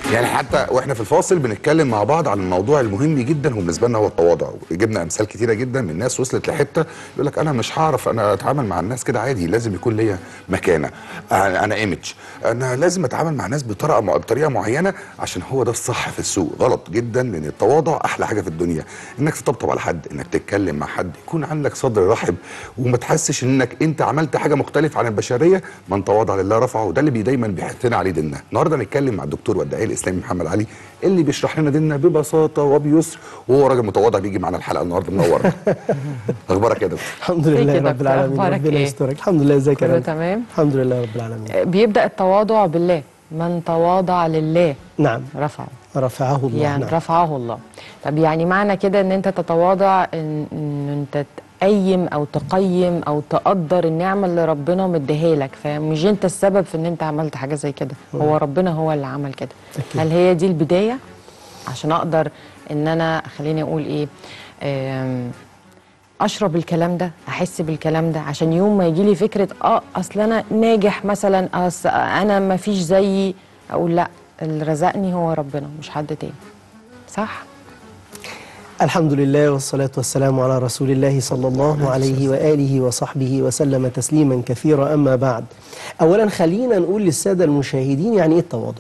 يعني حتى واحنا في الفاصل بنتكلم مع بعض عن الموضوع المهم جدا هو بالنسبه لنا هو التواضع جبنا امثال كتيره جدا من ناس وصلت لحته يقول لك انا مش هعرف انا اتعامل مع الناس كده عادي لازم يكون ليا مكانه انا انا ايمج انا لازم اتعامل مع الناس بطريقه بطريقه معينه عشان هو ده الصح في السوق غلط جدا لان التواضع احلى حاجه في الدنيا انك تطبطب على حد انك تتكلم مع حد يكون عندك صدر رحب وما تحسش انك انت عملت حاجه مختلفه عن البشريه من تواضع لله رفعه وده اللي بي دايما بيحثنا عليه ديننا النهارده هنتكلم مع الدكتور والداعيه الاسلامي محمد علي اللي بيشرح لنا ديننا ببساطه وبيسر وهو راجل متواضع بيجي معانا الحلقه النهارده منور اخبارك يا دكتور الحمد ازيك لله يا رب دكتور؟ العالمين أخبارك ربنا إيه؟ يسترك الحمد لله ازيك يا كله رب تمام الحمد لله رب العالمين بيبدأ التواضع بالله من تواضع لله نعم رفعه رفعه الله يعني نعم. رفعه الله طب يعني معنى كده ان انت تتواضع ان, إن انت تقيم او تقيم او تقدر النعمه اللي ربنا مديها لك فمش انت السبب في ان انت عملت حاجه زي كده هو ربنا هو اللي عمل كده أكيد. هل هي دي البدايه عشان اقدر ان انا خليني اقول ايه آم، اشرب الكلام ده احس بالكلام ده عشان يوم ما يجي لي فكره اه اصل انا ناجح مثلا أصل انا ما فيش زيي اقول لا اللي رزقني هو ربنا مش حد تاني صح الحمد لله والصلاة والسلام على رسول الله صلى الله عليه وآله وصحبه وسلم تسليما كثيرا أما بعد أولا خلينا نقول للسادة المشاهدين يعني إيه التواضع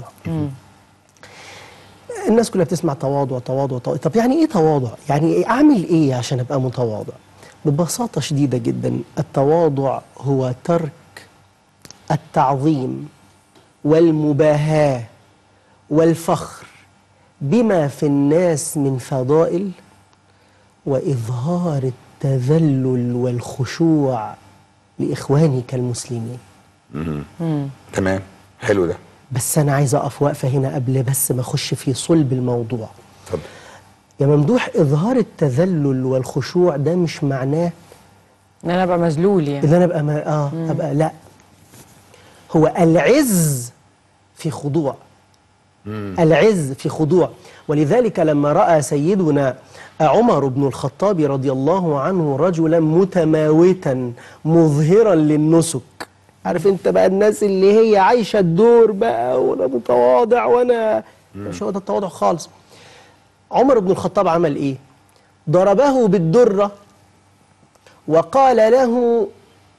الناس كلها بتسمع تواضع تواضع تواضع طب يعني إيه تواضع يعني إيه أعمل إيه عشان أبقى متواضع ببساطة شديدة جدا التواضع هو ترك التعظيم والمباهاة والفخر بما في الناس من فضائل وإظهار التذلل والخشوع لإخوانك المسلمين تمام حلو ده بس أنا عايز أقف وقفة هنا قبل بس ما أخش في صلب الموضوع اتفضل يا ممدوح إظهار التذلل والخشوع ده مش معناه ان انا ابقى مذلول يعني إن أنا أبقى ما آه أبقى لا هو العز في خضوع العز في خضوع ولذلك لما رأى سيدنا عمر بن الخطاب رضي الله عنه رجلا متماوتا مظهرا للنسك عارف انت بقى الناس اللي هي عايشة الدور بقى وانا متواضع وانا مش هو ده التواضع خالص عمر بن الخطاب عمل ايه ضربه بالدرة وقال له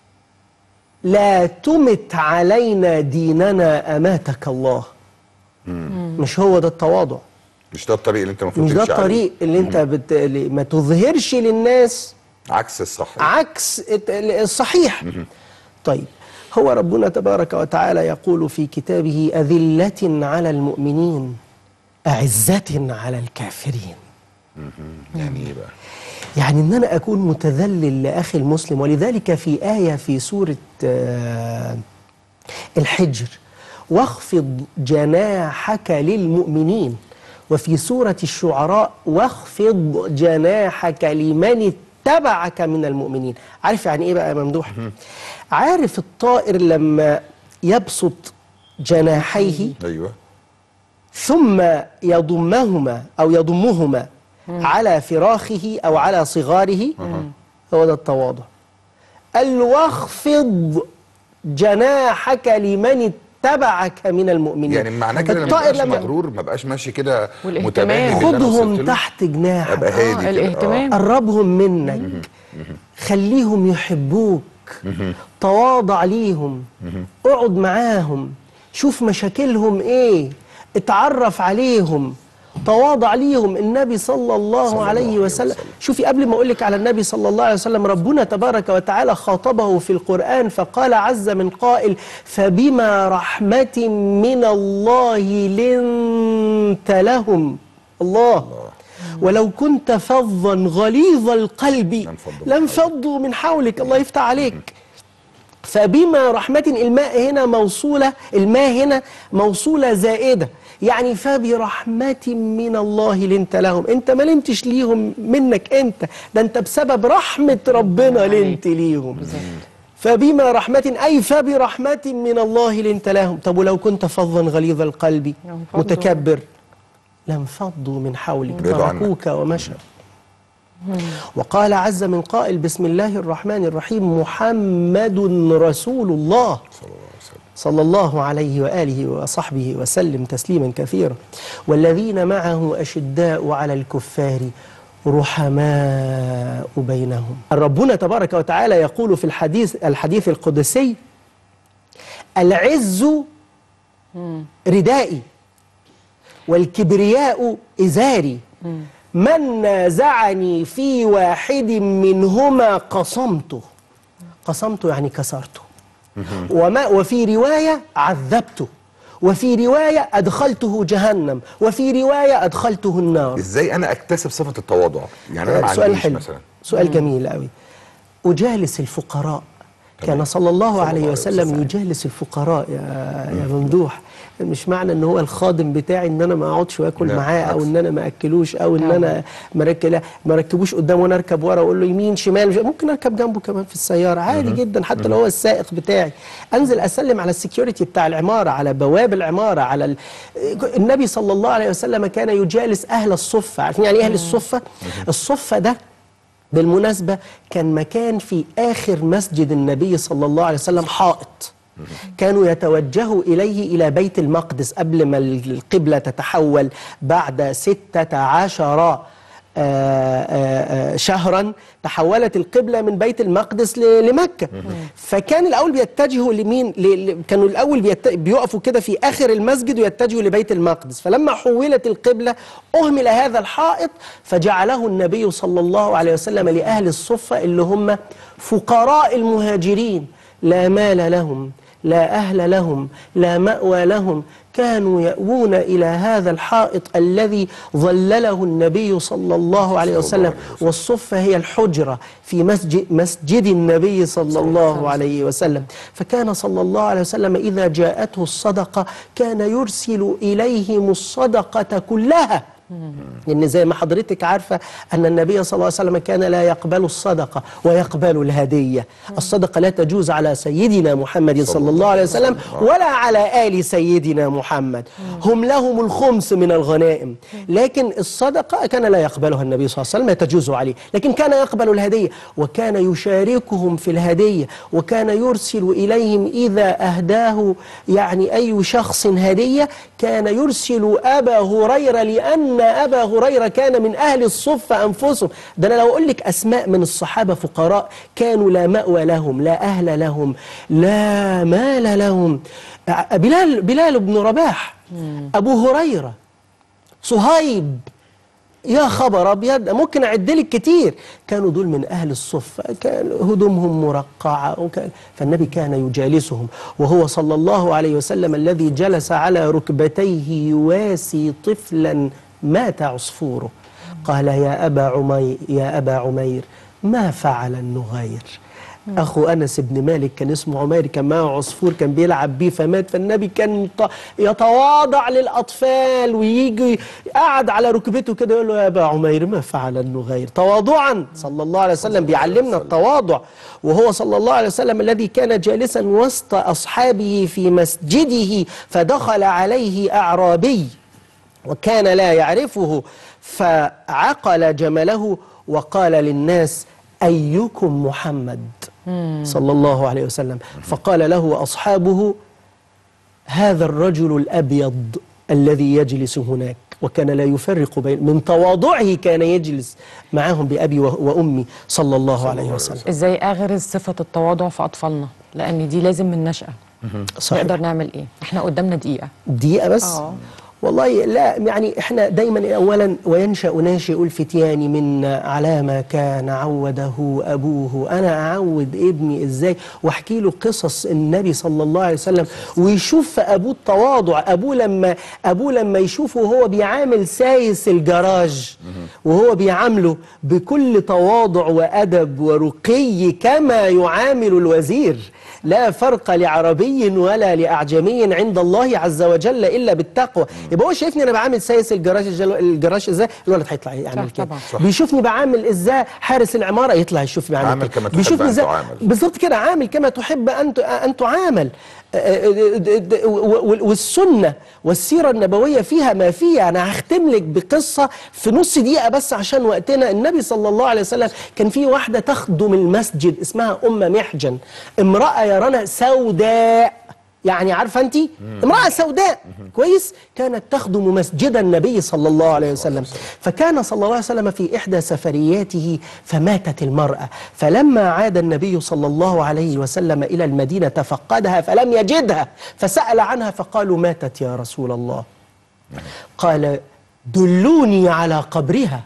لا تمت علينا ديننا أماتك الله مش هو ده التواضع مش ده الطريق اللي انت المفروض مش ده تمشي عليه. الطريق اللي انت بت... اللي ما تظهرش للناس عكس الصح عكس الت- الصحيح طيب هو ربنا تبارك وتعالى يقول في كتابه أذلة على المؤمنين أعزة على الكافرين يعني ايه بقى يعني ان انا اكون متذلل لاخي المسلم ولذلك في ايه في سوره آه، الحجر واخفض جناحك للمؤمنين وفي سوره الشعراء واخفض جناحك لمن اتبعك من المؤمنين عارف يعني ايه بقى يا ممدوح عارف الطائر لما يبسط جناحيه ايوه ثم يضمهما أو يضمهما على فراخه أو على صغاره هو ده التواضع قال له واخفض جناحك لمن اتبعك من المؤمنين يعني معناه كده لما الطائر بقاش لما مغرور ما بقاش ماشي كده والاهتمام. متباهي باللي أنا خدهم وصلت له. تحت جناحك ابقى هادي آه كده. الاهتمام قربهم منك خليهم يحبوك تواضع ليهم اقعد معاهم شوف مشاكلهم ايه اتعرف عليهم تواضع ليهم النبي صلى الله صلى عليه الله عليه وسلم وسلم. شوفي قبل ما اقول لك على النبي صلى الله عليه وسلم ربنا تبارك وتعالى خاطبه في القرآن فقال عز من قائل فبما رحمة من الله لنت لهم الله ولو كنت فظا غليظ القلب لانفضوا من لانفضوا من حولك الله يفتح عليك فبما رحمة الماء هنا موصولة الماء هنا موصولة زائدة يعني فبرحمة من الله لنت لهم انت ما لنتش ليهم منك انت ده انت بسبب رحمة ربنا عليك. لنت ليهم فبما رحمة أي فبرحمة من الله لنت لهم طب ولو كنت فظا غليظ القلب لانفضوا. متكبر لانفضوا من حولك بعيدوا عنك. تركوك ومشوا وقال عز من قائل بسم الله الرحمن الرحيم محمد رسول الله صلى الله عليه وآله وصحبه وسلم تسليما كثيرا والذين معه أشداء على الكفار رحماء بينهم ربنا تبارك وتعالى يقول في الحديث الحديث القدسي العز ردائي والكبرياء إزاري من نازعني في واحد منهما قصمته قصمته يعني كسرته وما وفي رواية عذبته وفي رواية أدخلته جهنم وفي رواية أدخلته النار ازاي انا اكتسب صفه التواضع يعني انا ما سؤال عنديش حلو مثلا سؤال جميل قوي أجالس الفقراء كان صلى الله صلى عليه الله عليه وسلم وسلم. يجالس الفقراء يا يا ممدوح مش معنى ان هو الخادم بتاعي ان انا ما اقعدش واكل لا، معاه او بالعكس. ان انا ما اكلوش او ان طبعا. انا ما ركلا- ما ركبوش قدامه وانا اركب ورا واقول له يمين شمال مش- ممكن اركب جنبه كمان في السياره عادي جدا حتى لو هو السائق بتاعي انزل اسلم على السكيورتي بتاع العماره على بواب العماره على ال... النبي صلى الله عليه وسلم كان يجالس اهل الصفه عارفين يعني ايه اهل الصفه الصفه ده بالمناسبة كان مكان في آخر مسجد النبي صلى الله عليه وسلم حائط كانوا يتوجهوا إليه إلى بيت المقدس قبل ما القبلة تتحول بعد ستة عشر آه، آه، آه، شهرا تحولت القبلة من بيت المقدس ل- لمكة فكان الأول بيتجهوا لمين ل- ل- كانوا الأول بيت- بيقفوا كده في آخر المسجد ويتجهوا لبيت المقدس فلما حولت القبلة أهمل هذا الحائط فجعله النبي صلى الله عليه وسلم لأهل الصفة اللي هم فقراء المهاجرين لا مال لهم لا أهل لهم لا مأوى لهم كانوا يأوون إلى هذا الحائط الذي ظلله النبي صلى الله عليه صلى الله وسلم عليه وسلم. والصفة هي الحجرة في مسجد, مسجد النبي صلى الله عليه وسلم فكان صلى الله عليه وسلم إذا جاءته الصدقة كان يرسل إليهم الصدقة كلها لأن زي ما حضرتك عارفة أن النبي صلى الله عليه وسلم كان لا يقبل الصدقة ويقبل الهدية الصدقة لا تجوز على سيدنا محمد صلى الله عليه وسلم ولا على آل سيدنا محمد هم لهم الخمس من الغنائم لكن الصدقة كان لا يقبلها النبي صلى الله عليه وسلم لا تجوز عليه لكن كان يقبل الهدية وكان يشاركهم في الهدية وكان يرسل إليهم إذا أهداه يعني أي شخص هدية كان يرسل أبا هريرة لأن أبا هريرة كان من أهل الصفة أنفسهم ده أنا لو أقول لك أسماء من الصحابة فقراء كانوا لا مأوى لهم لا أهل لهم لا مال لهم بلال, بلال بن رباح أبو هريرة صهيب يا خبر ابيض ممكن اعد لك كتير كانوا دول من اهل الصفه كان هدومهم مرقعه وكان فالنبي كان يجالسهم وهو صلى الله عليه وسلم الذي جلس على ركبتيه يواسي طفلا مات عصفوره قال يا ابا عمير يا ابا عمير ما فعل النغير اخو انس بن مالك كان اسمه عمير كان معه عصفور كان بيلعب بيه فمات فالنبي كان يط- يتواضع للاطفال ويجي قعد على ركبته كده يقول له يا ابا عمير ما فعل النغير تواضعا صلى الله عليه وسلم بيعلمنا التواضع وهو صلى الله عليه وسلم الذي كان جالسا وسط اصحابه في مسجده فدخل عليه اعرابي وكان لا يعرفه فعقل جمله وقال للناس أيكم محمد صلى الله عليه وسلم فقال له أصحابه هذا الرجل الأبيض الذي يجلس هناك وكان لا يفرق بين من تواضعه كان يجلس معهم بأبي و- وأمي صلى الله عليه وسلم ازاي اغرز صفه التواضع في اطفالنا لان دي لازم من نشأة صحيح. نقدر نعمل ايه احنا قدامنا دقيقه دقيقة بس آه. والله لا يعني احنا دايما اولا وينشا ناشئ الفتيان منا على ما كان عوده ابوه انا اعود ابني ازاي واحكي له قصص النبي صلى الله عليه وسلم ويشوف في ابوه التواضع ابوه لما ابوه لما يشوفه وهو بيعامل سايس الجراج وهو بيعامله بكل تواضع وادب ورقي كما يعامل الوزير لا فرق لعربي ولا لأعجمي عند الله عز وجل إلا بالتقوى يبقى هو شايفني أنا بعامل سايس الجراج الجل- الجراج إزاي الولد هيطلع يعمل صح كده طبعا. صح. بيشوفني بعامل إزاي حارس العمارة يطلع يشوف بعمل عامل كده كما تحب بيشوفني أن إزاي- تعامل. بالظبط كده عامل كما تحب أن ت- أن تعامل آه، آه، د- د- و- و- والسنة والسيرة النبوية فيها ما فيها أنا هختم لك بقصة في نص دقيقة بس عشان وقتنا النبي صلى الله عليه وسلم كان في واحدة تخدم المسجد اسمها أم محجن امرأة يرانا سوداء يعني عارفه انت امراه سوداء كويس كانت تخدم مسجد النبي صلى الله عليه وسلم فكان صلى الله عليه وسلم في احدى سفرياته فماتت المراه فلما عاد النبي صلى الله عليه وسلم الى المدينه فقدها فلم يجدها فسال عنها فقالوا ماتت يا رسول الله قال دلوني على قبرها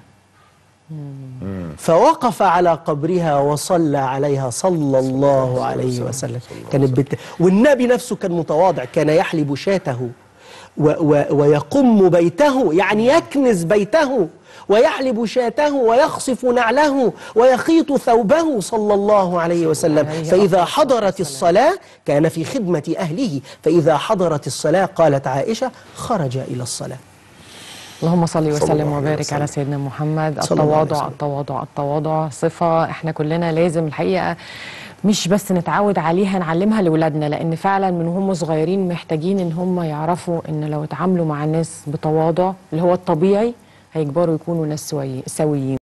فوقف على قبرها وصلى عليها صلى الله عليه وسلم كانت بت... والنبي نفسه كان متواضع كان يحلب شاته و... و... ويقم بيته يعني يكنز بيته ويحلب شاته ويخصف نعله ويخيط ثوبه صلى الله عليه وسلم عليه فإذا أفضل حضرت الصلاة كان في خدمة أهله فإذا حضرت الصلاة قالت عائشة خرج إلى الصلاة اللهم صل الله وسلم عليه وبارك وسلم. على سيدنا محمد صلى الله عليه التواضع وسلم. التواضع التواضع صفة احنا كلنا لازم الحقيقة مش بس نتعود عليها نعلمها لأولادنا لأن فعلا من هم صغيرين محتاجين إن هم يعرفوا إن لو اتعاملوا مع الناس بتواضع اللي هو الطبيعي هيكبروا يكونوا ناس سوي- سويين